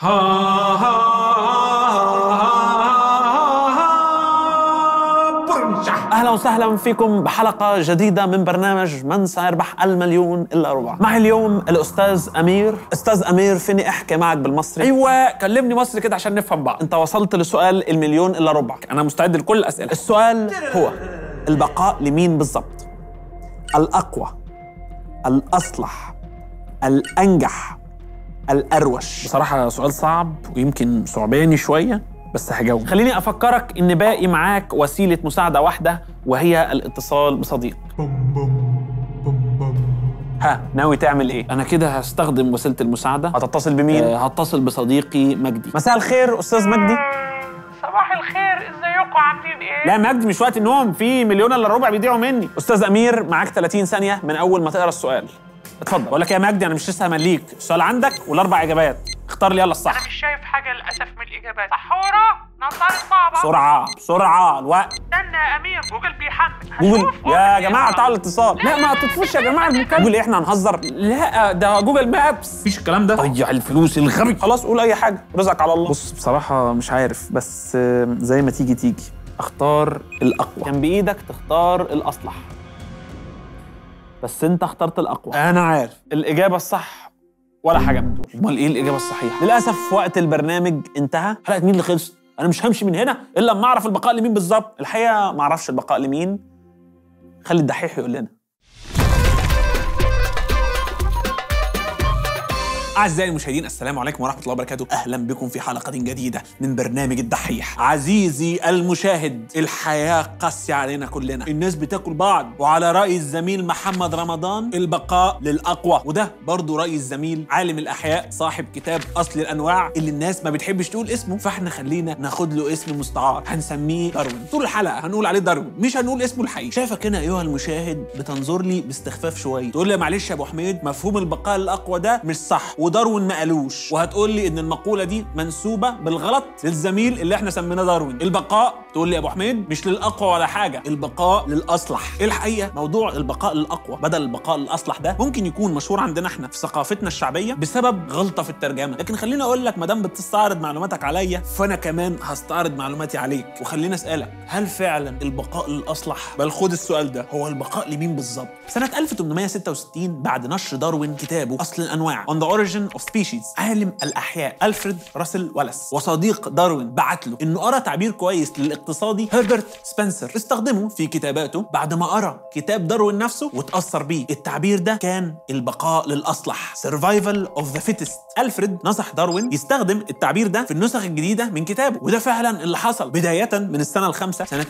اهلا وسهلا فيكم بحلقه جديده من برنامج من سيربح المليون الا ربع معي اليوم الاستاذ امير استاذ امير فيني احكي معك بالمصري ايوه كلمني مصري كده عشان نفهم بعض انت وصلت لسؤال المليون الا ربع انا مستعد لكل الاسئله السؤال هو البقاء لمين بالضبط الاقوى الاصلح الانجح الاروش بصراحه سؤال صعب ويمكن صعباني شويه بس هجاوب خليني افكرك ان باقي معاك وسيله مساعده واحده وهي الاتصال بصديق ها ناوي تعمل ايه انا كده هستخدم وسيله المساعده هتتصل بمين آه، هتصل بصديقي مجدي مساء الخير استاذ مجدي صباح الخير ازيكم عاملين ايه؟ لا مجدي مش وقت النوم في مليون الا ربع بيضيعوا مني استاذ امير معاك 30 ثانيه من اول ما تقرا السؤال اتفضل بقول لك يا مجدي انا مش لسه همليك السؤال عندك والاربع اجابات اختار لي يلا الصح انا مش شايف حاجه للاسف من الاجابات صحوره نطرت مع بعض بسرعه بسرعه الوقت استنى يا امير جوجل بيحمل جوجل هشوف يا جوجل جماعه بيحمل. تعالوا الاتصال لا ما تطفوش يا جماعه المكالمه جوجل ايه احنا هنهزر لا ده جوجل مابس مفيش الكلام ده ضيع الفلوس الغبي خلاص قول اي حاجه رزقك على الله بص بصراحه مش عارف بس آه، زي ما تيجي تيجي اختار الاقوى كان بايدك تختار الاصلح بس انت اخترت الاقوى انا عارف الاجابه الصح ولا حاجه من دول امال ايه الاجابه الصحيحه للاسف وقت البرنامج انتهى حلقه مين اللي خلصت انا مش همشي من هنا الا لما اعرف البقاء لمين بالظبط الحقيقه ما اعرفش البقاء لمين خلي الدحيح يقول لنا أعزائي المشاهدين السلام عليكم ورحمة الله وبركاته أهلا بكم في حلقة جديدة من برنامج الدحيح عزيزي المشاهد الحياة قاسية علينا كلنا الناس بتاكل بعض وعلى رأي الزميل محمد رمضان البقاء للأقوى وده برضو رأي الزميل عالم الأحياء صاحب كتاب أصل الأنواع اللي الناس ما بتحبش تقول اسمه فاحنا خلينا ناخد له اسم مستعار هنسميه داروين طول الحلقة هنقول عليه داروين مش هنقول اسمه الحقيقي شايفك هنا أيها المشاهد بتنظر لي باستخفاف شوية تقول لي معلش يا أبو حميد مفهوم البقاء الأقوى ده مش صح وداروين ما قالوش وهتقول لي ان المقوله دي منسوبه بالغلط للزميل اللي احنا سميناه داروين البقاء تقول لي يا ابو حميد مش للاقوى ولا حاجه البقاء للاصلح الحقيقه موضوع البقاء للاقوى بدل البقاء للاصلح ده ممكن يكون مشهور عندنا احنا في ثقافتنا الشعبيه بسبب غلطه في الترجمه لكن خليني اقول لك ما دام بتستعرض معلوماتك عليا فانا كمان هستعرض معلوماتي عليك وخليني اسالك هل فعلا البقاء للاصلح بل خد السؤال ده هو البقاء لمين بالظبط سنه 1866 بعد نشر داروين كتابه اصل الانواع On the Origin of Species عالم الاحياء الفريد راسل ولس وصديق داروين بعت له انه قرا تعبير كويس للاقتصادي هربرت سبنسر استخدمه في كتاباته بعد ما قرا كتاب داروين نفسه وتاثر بيه التعبير ده كان البقاء للاصلح Survival of the Fittest الفريد نصح داروين يستخدم التعبير ده في النسخ الجديده من كتابه وده فعلا اللي حصل بدايه من السنه الخامسه سنه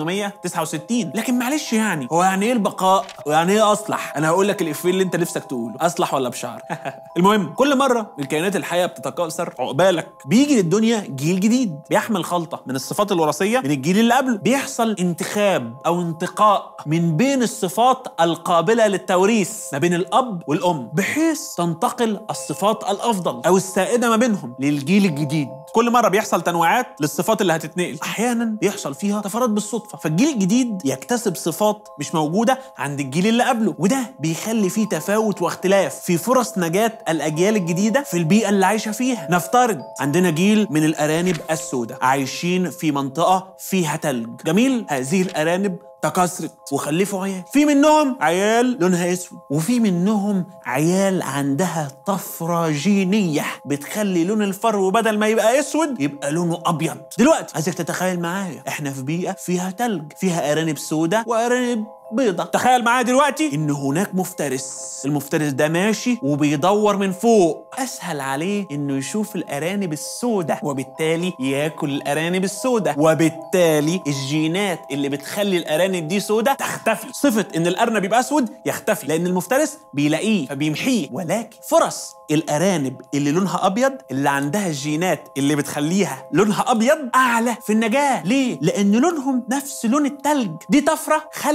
1869 لكن معلش يعني هو يعني ايه البقاء ويعني ايه اصلح انا هقول لك الافيه اللي انت نفسك تقوله اصلح ولا بشعر المهم كل مره الكائنات الحيه بتتكاثر عقبالك بيجي للدنيا جيل جديد بيحمل خلطه من الصفات الوراثيه من الجيل اللي قبله بيحصل انتخاب او انتقاء من بين الصفات القابله للتوريث ما بين الاب والام بحيث تنتقل الصفات الافضل او السائده ما بينهم للجيل الجديد كل مره بيحصل تنويعات للصفات اللي هتتنقل احيانا بيحصل فيها طفرات بالصدفه فالجيل الجديد يكتسب صفات مش موجوده عند الجيل اللي قبله وده بيخلي فيه تفاوت واختلاف في فرص نجاه الاجيال الجديده في البيئه اللي عايشه فيها نفترض عندنا جيل من الارانب السوداء عايشين في منطقه فيها تلج جميل هذه الارانب تكاثرت وخلفوا عيال في منهم عيال لونها اسود وفي منهم عيال عندها طفره جينيه بتخلي لون الفرو بدل ما يبقى اسود يبقى لونه ابيض دلوقتي عايزك تتخيل معايا احنا في بيئه فيها تلج فيها ارانب سوداء وارانب بيضة تخيل معايا دلوقتي ان هناك مفترس المفترس ده ماشي وبيدور من فوق اسهل عليه انه يشوف الارانب السوداء وبالتالي ياكل الارانب السوداء وبالتالي الجينات اللي بتخلي الارانب دي سوداء تختفي صفة ان الارنب يبقى اسود يختفي لان المفترس بيلاقيه فبيمحيه ولكن فرص الارانب اللي لونها ابيض اللي عندها الجينات اللي بتخليها لونها ابيض اعلى في النجاه ليه لان لونهم نفس لون التلج دي طفره خلت من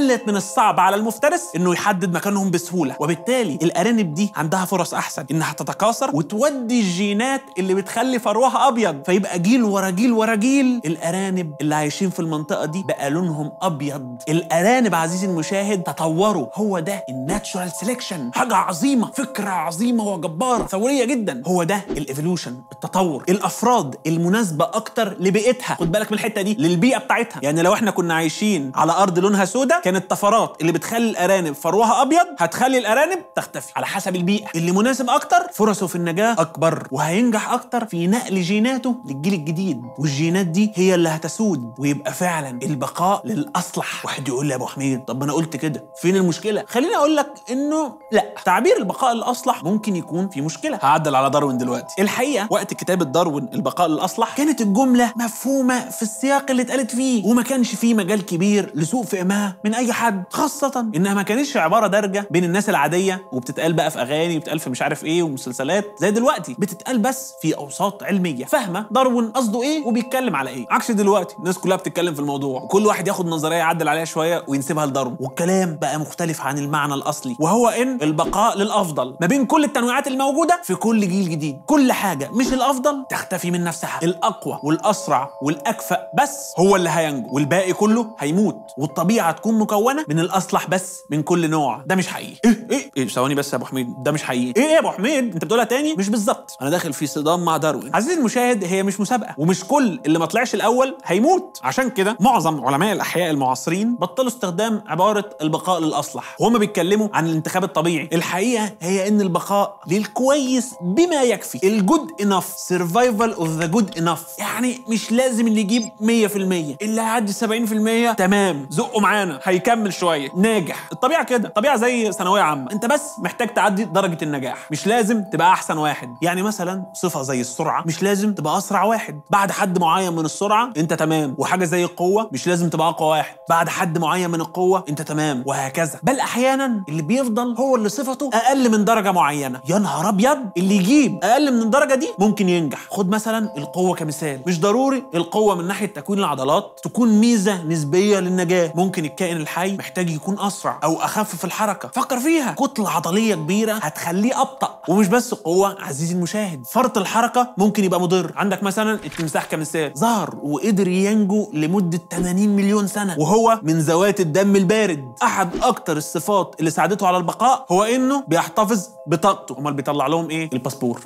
الصعب على المفترس انه يحدد مكانهم بسهوله وبالتالي الارانب دي عندها فرص احسن انها تتكاثر وتودي الجينات اللي بتخلي فروها ابيض فيبقى جيل ورا جيل ورا جيل الارانب اللي عايشين في المنطقه دي بقى لونهم ابيض الارانب عزيزي المشاهد تطوروا هو ده الناتشورال سيلكشن حاجه عظيمه فكره عظيمه وجباره ثوريه جدا هو ده الايفولوشن التطور الافراد المناسبه اكتر لبيئتها خد بالك من الحته دي للبيئه بتاعتها يعني لو احنا كنا عايشين على ارض لونها سوداء كانت الطفرات اللي بتخلي الارانب فروها ابيض هتخلي الارانب تختفي على حسب البيئه اللي مناسب اكتر فرصه في النجاه اكبر وهينجح اكتر في نقل جيناته للجيل الجديد والجينات دي هي اللي هتسود ويبقى فعلا البقاء للاصلح واحد يقول لي يا ابو حميد طب ما انا قلت كده فين المشكله خليني اقول لك انه لا تعبير البقاء الاصلح ممكن يكون في مشكله هعدل على داروين دلوقتي الحقيقه وقت كتابه داروين البقاء الاصلح كانت الجمله مفهومه في السياق اللي اتقالت فيه وما كانش فيه مجال كبير لسوء فهمها من اي حد خاصه انها ما كانتش عباره دارجه بين الناس العاديه وبتتقال بقى في اغاني وبتتقال في مش عارف ايه ومسلسلات زي دلوقتي بتتقال بس في اوساط علميه فاهمه داروين قصده ايه وبيتكلم على ايه عكس دلوقتي الناس كلها بتتكلم في الموضوع وكل واحد ياخد نظريه يعدل عليها شويه وينسبها لداروين والكلام بقى مختلف عن المعنى الاصلي وهو ان البقاء للافضل ما بين كل التنويعات الموجوده في كل جيل جديد كل حاجه مش الافضل تختفي من نفسها الاقوى والاسرع والاكفأ بس هو اللي هينجو والباقي كله هيموت والطبيعه تكون مكونه من الاصلح بس من كل نوع ده مش حقيقي ايه ايه ايه ثواني بس يا ابو حميد ده مش حقيقي ايه يا ابو حميد انت بتقولها تاني مش بالظبط انا داخل في صدام مع داروين عزيزي المشاهد هي مش مسابقه ومش كل اللي ما طلعش الاول هيموت عشان كده معظم علماء الاحياء المعاصرين بطلوا استخدام عباره البقاء للاصلح وهم بيتكلموا عن الانتخاب الطبيعي الحقيقه هي ان البقاء للكويس بما يكفي الجود انف سرفايفل اوف ذا جود انف يعني مش لازم اللي يجيب 100% اللي هيعدي 70% تمام زقه معانا هيكمل شويه ناجح الطبيعه كده الطبيعه زي ثانويه عامه انت بس محتاج تعدي درجه النجاح مش لازم تبقى احسن واحد يعني مثلا صفه زي السرعه مش لازم تبقى اسرع واحد بعد حد معين من السرعه انت تمام وحاجه زي القوه مش لازم تبقى اقوى واحد بعد حد معين من القوه انت تمام وهكذا بل احيانا اللي بيفضل هو اللي صفته اقل من درجه معينه يا نهار ابيض اللي يجيب اقل من الدرجه دي ممكن ينجح خد مثلا القوه كمثال مش ضروري القوه من ناحيه تكوين العضلات تكون ميزه نسبيه للنجاه ممكن الكائن الحي محتاج يكون اسرع او اخف في الحركه فكر فيها كتله عضليه كبيره هتخليه ابطا ومش بس قوه عزيزي المشاهد فرط الحركه ممكن يبقى مضر عندك مثلا التمساح كمثال ظهر وقدر ينجو لمده 80 مليون سنه وهو من ذوات الدم البارد احد اكتر الصفات اللي ساعدته على البقاء هو انه بيحتفظ بطاقته امال بيطلع لهم ايه الباسبور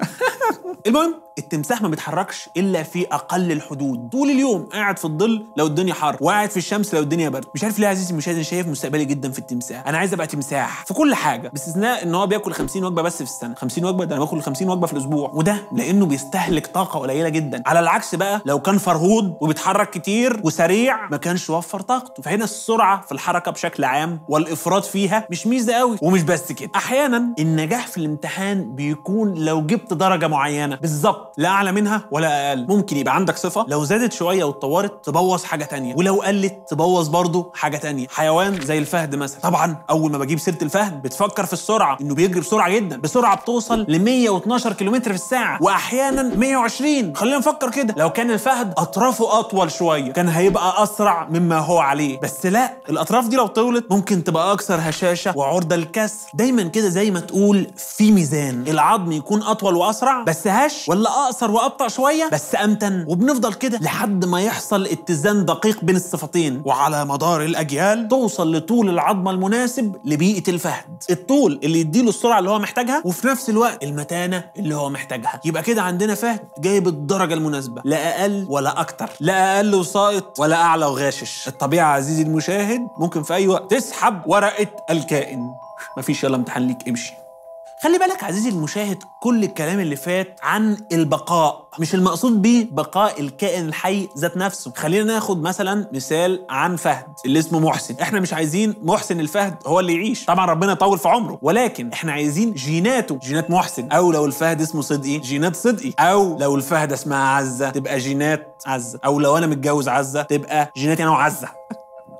المهم التمساح ما بيتحركش الا في اقل الحدود طول اليوم قاعد في الظل لو الدنيا حر وقاعد في الشمس لو الدنيا برد مش عارف ليه يا عزيزي المشاهد أنا شايف مستقبلي جدا في التمساح انا عايز ابقى تمساح في كل حاجه باستثناء ان هو بياكل 50 وجبه بس في السنه 50 وجبه ده انا باكل 50 وجبه في الاسبوع وده لانه بيستهلك طاقه قليله جدا على العكس بقى لو كان فرهود وبيتحرك كتير وسريع ما كانش وفر طاقته فهنا السرعه في الحركه بشكل عام والافراط فيها مش ميزه قوي ومش بس كده احيانا النجاح في الامتحان بيكون لو جبت درجه معينه بالظبط لا اعلى منها ولا اقل ممكن يبقى عندك صفه لو زادت شويه واتطورت تبوظ حاجه تانية ولو قلت تبوظ برضه حاجه تانية حيوان زي الفهد مثلا طبعا اول ما بجيب سيره الفهد بتفكر في السرعه انه بيجري بسرعه جدا بسرعه بتوصل ل 112 كيلومتر في الساعه واحيانا 120 خلينا نفكر كده لو كان الفهد اطرافه اطول شويه كان هيبقى اسرع مما هو عليه بس لا الاطراف دي لو طولت ممكن تبقى اكثر هشاشه وعرضه للكسر دايما كده زي ما تقول في ميزان العظم يكون اطول واسرع بس هش ولا اقصر وابطا شويه بس امتن وبنفضل كده لحد ما يحصل اتزان دقيق بين الصفتين وعلى مدار الاجيال توصل لطول العظمه المناسب لبيئه الفهد الطول اللي يديله السرعه اللي هو محتاجها وفي نفس الوقت المتانه اللي هو محتاجها يبقى كده عندنا فهد جايب الدرجه المناسبه لا اقل ولا اكتر لا اقل وساقط ولا اعلى وغاشش الطبيعه عزيزي المشاهد ممكن في اي وقت تسحب ورقه الكائن مفيش يلا امتحان ليك امشي خلي بالك عزيزي المشاهد كل الكلام اللي فات عن البقاء مش المقصود بيه بقاء الكائن الحي ذات نفسه خلينا ناخد مثلا مثال عن فهد اللي اسمه محسن احنا مش عايزين محسن الفهد هو اللي يعيش طبعا ربنا يطول في عمره ولكن احنا عايزين جيناته جينات محسن او لو الفهد اسمه صدقي جينات صدقي او لو الفهد اسمها عزه تبقى جينات عزه او لو انا متجوز عزه تبقى جيناتي انا وعزه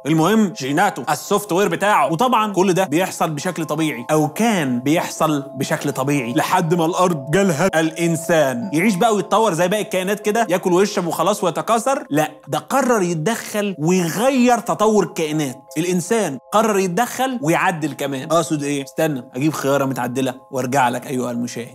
المهم جيناته السوفت وير بتاعه وطبعا كل ده بيحصل بشكل طبيعي او كان بيحصل بشكل طبيعي لحد ما الارض جالها الانسان يعيش بقى ويتطور زي باقي الكائنات كده ياكل ويشرب وخلاص ويتكاثر لا ده قرر يتدخل ويغير تطور الكائنات الانسان قرر يتدخل ويعدل كمان اقصد ايه استنى اجيب خياره متعدله وارجع لك ايها المشاهد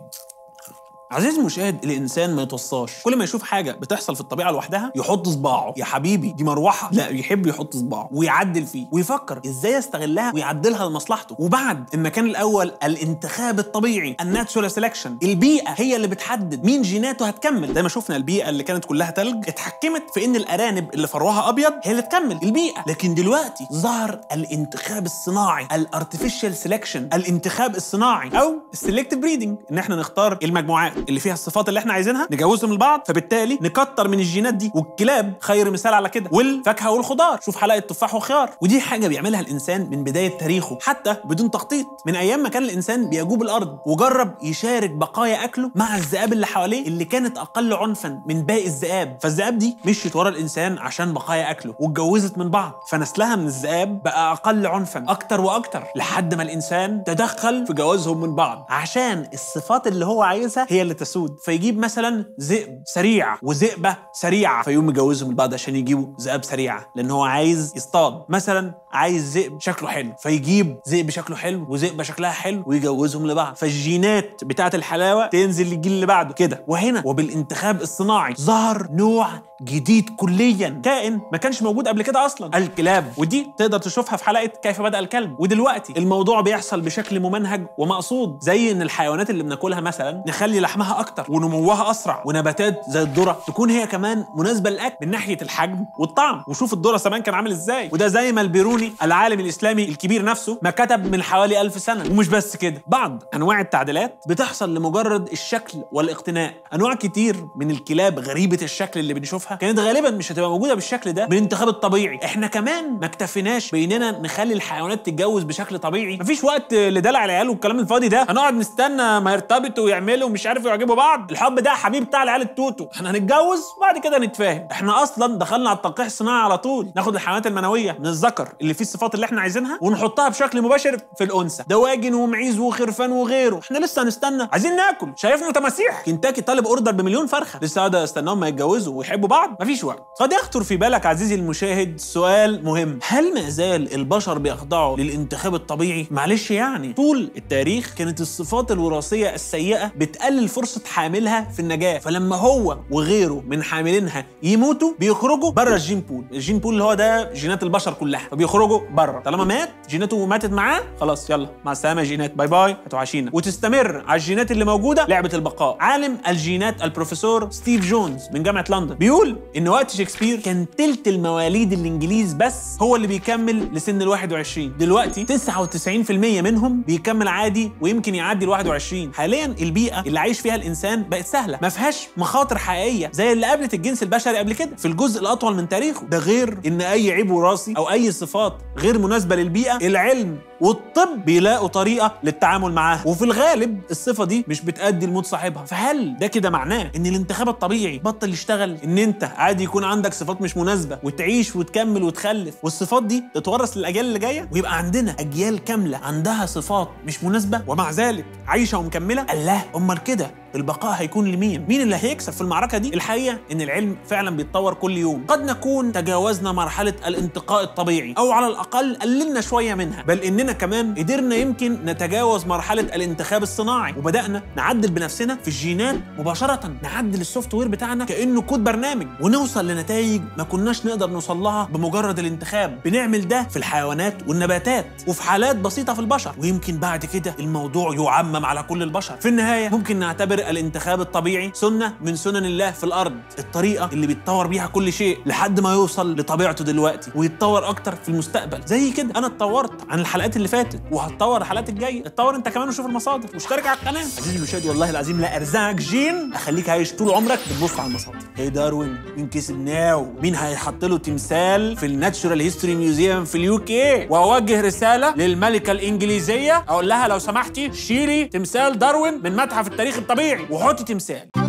عزيزي المشاهد الانسان ما يتوصاش كل ما يشوف حاجه بتحصل في الطبيعه لوحدها يحط صباعه يا حبيبي دي مروحه لا يحب يحط صباعه ويعدل فيه ويفكر ازاي يستغلها ويعدلها لمصلحته وبعد المكان الاول الانتخاب الطبيعي الناتشورال سelection البيئه هي اللي بتحدد مين جيناته هتكمل زي ما شفنا البيئه اللي كانت كلها تلج اتحكمت في ان الارانب اللي فروها ابيض هي اللي تكمل البيئه لكن دلوقتي ظهر الانتخاب الصناعي الارتفيشال سelection الانتخاب الصناعي او السلكتيف بريدنج ان احنا نختار المجموعات اللي فيها الصفات اللي احنا عايزينها نجوزهم لبعض فبالتالي نكتر من الجينات دي والكلاب خير مثال على كده والفاكهه والخضار شوف حلقه تفاح وخيار ودي حاجه بيعملها الانسان من بدايه تاريخه حتى بدون تخطيط من ايام ما كان الانسان بيجوب الارض وجرب يشارك بقايا اكله مع الذئاب اللي حواليه اللي كانت اقل عنفا من باقي الذئاب فالذئاب دي مشيت ورا الانسان عشان بقايا اكله واتجوزت من بعض فنسلها من الذئاب بقى اقل عنفا اكتر واكتر لحد ما الانسان تدخل في جوازهم من بعض عشان الصفات اللي هو عايزها هي اللي تسود فيجيب مثلا ذئب سريع وذئبه سريعه فيقوم مجوزهم لبعض عشان يجيبوا ذئاب سريعه لان هو عايز يصطاد مثلا عايز ذئب شكله حلو فيجيب ذئب شكله حلو وذئبه شكلها حلو ويجوزهم لبعض فالجينات بتاعه الحلاوه تنزل للجيل اللي بعده كده وهنا وبالانتخاب الصناعي ظهر نوع جديد كليا كائن ما كانش موجود قبل كده اصلا الكلاب ودي تقدر تشوفها في حلقه كيف بدا الكلب ودلوقتي الموضوع بيحصل بشكل ممنهج ومقصود زي ان الحيوانات اللي بناكلها مثلا نخلي لحمها اكتر ونموها اسرع ونباتات زي الذره تكون هي كمان مناسبه للاكل من ناحيه الحجم والطعم وشوف الذره زمان كان عامل ازاي وده زي ما البيروني العالم الاسلامي الكبير نفسه ما كتب من حوالي ألف سنه ومش بس كده بعض انواع التعديلات بتحصل لمجرد الشكل والاقتناء انواع كتير من الكلاب غريبه الشكل اللي بنشوفها كانت غالبا مش هتبقى موجوده بالشكل ده بالانتخاب الطبيعي احنا كمان ما اكتفيناش باننا نخلي الحيوانات تتجوز بشكل طبيعي مفيش وقت لدلع العيال والكلام الفاضي ده هنقعد نستنى ما يرتبطوا ويعملوا مش عارف يعجبوا بعض الحب ده حبيب بتاع العيال التوتو احنا هنتجوز وبعد كده نتفاهم احنا اصلا دخلنا على التلقيح الصناعي على طول ناخد الحيوانات المنويه من الذكر اللي فيه الصفات اللي احنا عايزينها ونحطها بشكل مباشر في الانثى دواجن ومعيز وخرفان وغيره احنا لسه هنستنى عايزين ناكل شايفنا تماسيح كنتاكي طالب اوردر بمليون فرخه لسه قاعد استناهم ما يتجوزوا ويحبوا بعض مفيش وقت قد يخطر في بالك عزيزي المشاهد سؤال مهم هل ما زال البشر بيخضعوا للانتخاب الطبيعي معلش يعني طول التاريخ كانت الصفات الوراثيه السيئه بتقلل فرصه حاملها في النجاه فلما هو وغيره من حاملينها يموتوا بيخرجوا بره الجين بول الجين بول اللي هو ده جينات البشر كلها فبيخرجوا بره طالما مات جيناته ماتت معاه خلاص يلا مع السلامه يا جينات باي باي هتوحشينا وتستمر على الجينات اللي موجوده لعبه البقاء عالم الجينات البروفيسور ستيف جونز من جامعه لندن بيقول ان وقت شكسبير كان تلت المواليد الانجليز بس هو اللي بيكمل لسن ال 21 دلوقتي 99% منهم بيكمل عادي ويمكن يعدي ال 21 حاليا البيئه اللي عايش فيها الانسان بقت سهله ما فيهاش مخاطر حقيقيه زي اللي قابلت الجنس البشري قبل كده في الجزء الاطول من تاريخه ده غير ان اي عيب وراثي او اي صفات غير مناسبه للبيئه العلم والطب بيلاقوا طريقه للتعامل معاها وفي الغالب الصفه دي مش بتأدي لموت صاحبها فهل ده كده معناه ان الانتخاب الطبيعي بطل يشتغل ان انت عادي يكون عندك صفات مش مناسبه وتعيش وتكمل وتخلف والصفات دي تتورث للاجيال اللي جايه ويبقى عندنا اجيال كامله عندها صفات مش مناسبه ومع ذلك عايشه ومكمله الله امال كده البقاء هيكون لمين؟ مين اللي هيكسب في المعركة دي؟ الحقيقة إن العلم فعلا بيتطور كل يوم، قد نكون تجاوزنا مرحلة الانتقاء الطبيعي أو على الأقل قللنا شوية منها، بل إننا كمان قدرنا يمكن نتجاوز مرحلة الانتخاب الصناعي وبدأنا نعدل بنفسنا في الجينات مباشرة، نعدل السوفت وير بتاعنا كأنه كود برنامج ونوصل لنتائج ما كناش نقدر نوصل لها بمجرد الانتخاب، بنعمل ده في الحيوانات والنباتات وفي حالات بسيطة في البشر، ويمكن بعد كده الموضوع يعمم على كل البشر. في النهاية ممكن نعتبر الانتخاب الطبيعي سنة من سنن الله في الأرض الطريقة اللي بيتطور بيها كل شيء لحد ما يوصل لطبيعته دلوقتي ويتطور أكتر في المستقبل زي كده أنا اتطورت عن الحلقات اللي فاتت وهتطور الحلقات الجاية اتطور أنت كمان وشوف المصادر واشترك على القناة عزيزي المشاهد والله العظيم لا أرزقك جين أخليك عايش طول عمرك بتبص على المصادر هي داروين مين كسب ناو مين هيحط له تمثال في الناتشورال هيستوري ميوزيوم في اليو كي واوجه رساله للملكه الانجليزيه اقول لها لو سمحتي شيلي تمثال داروين من متحف التاريخ الطبيعي وحطي تمثال